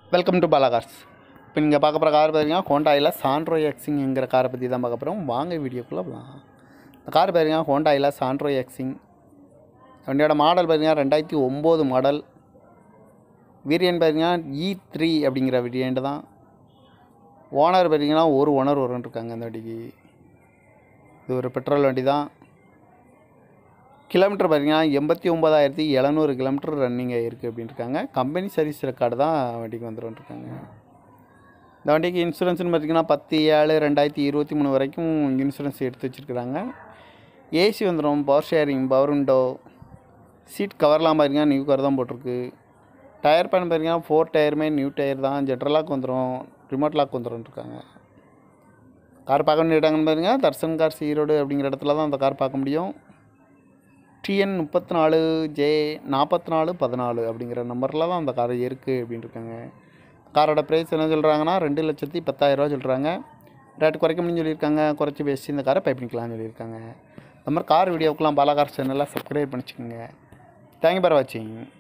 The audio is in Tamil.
வெல்கம் டு பாலாகார்ஸ் இப்போ நீங்கள் பார்க்க போகிற கார் பார்த்தீங்கன்னா ஹோண்டாயில் சாண்ட்ரோ எக்ஸிங்கிற காரை பற்றி தான் பார்க்க போகிறோம் வாங்க வீடியோக்குள்ளே போகலாம் இந்த கார் பார்த்தீங்கன்னா ஹோண்டாயில் சாண்ட்ரோ எக்ஸிங் வண்டியோட மாடல் பார்த்தீங்கன்னா ரெண்டாயிரத்தி ஒம்பது மாடல் வேரியன்ட் பார்த்தீங்கன்னா இ த்ரீ அப்படிங்கிற வேரியண்ட் தான் ஓனர் பார்த்தீங்கன்னா ஒரு ஓனர் ஒருவன் இருக்காங்க அந்த வண்டிக்கு இது ஒரு பெட்ரோல் வண்டி தான் கிலோமீட்டர் பார்த்தீங்கன்னா எண்பத்தி ஒம்பதாயிரத்தி எழுநூறு கிலோமீட்டர் ரன்னிங் ஆகிருக்கு அப்படின்னு இருக்காங்க கம்பெனி சர்வீஸ் ரெக்கார்டு தான் வண்டிக்கு வந்துருக்காங்க இந்த வண்டிக்கு இன்சூரன்ஸ்னு பார்த்தீங்கன்னா பத்து ஏழு ரெண்டாயிரத்தி இருபத்தி மூணு வரைக்கும் இன்சூரன்ஸ் எடுத்து வச்சுருக்குறாங்க ஏசி வந்துடும் power steering power window seat கவர்லாம் பார்த்தீங்கன்னா நியூ கவர் தான் போட்டிருக்கு டயர் பேன் பார்த்தீங்கன்னா ஃபோர் டயருமே நியூ டயர் தான் ஜெட்ரல் லாக் வந்துடும் ரிமோட் லாக் வந்துடும் இருக்காங்க கார் பார்க்க வேண்டிய இடங்கன்னு பார்த்தீங்கன்னா தர்சன் கார்ஸ் ஈரோடு அப்படிங்கிற இடத்துல தான் அந்த கார் பார்க்க முடியும் டிஎன் முப்பத்தி நாலு ஜே நாற்பத்தி நாலு பதினாலு அப்படிங்கிற நம்பரில் தான் அந்த கார் இருக்குது அப்படின்னு இருக்காங்க காரோட ப்ரைஸ் என்ன சொல்கிறாங்கன்னா ரெண்டு லட்சத்தி பத்தாயிரரூவா சொல்கிறாங்க ரேட் குறைக்க முடியும்னு சொல்லியிருக்காங்க குறைச்சி பேசி இந்த காரை பை பண்ணிக்கலாம்னு சொல்லியிருக்காங்க இந்த மாதிரி கார் வீடியோக்கெலாம் பாலாகார் சேனலில் சப்ஸ்கிரைப் பண்ணிச்சுக்கோங்க தேங்க்யூ ஃபார் வாட்சிங்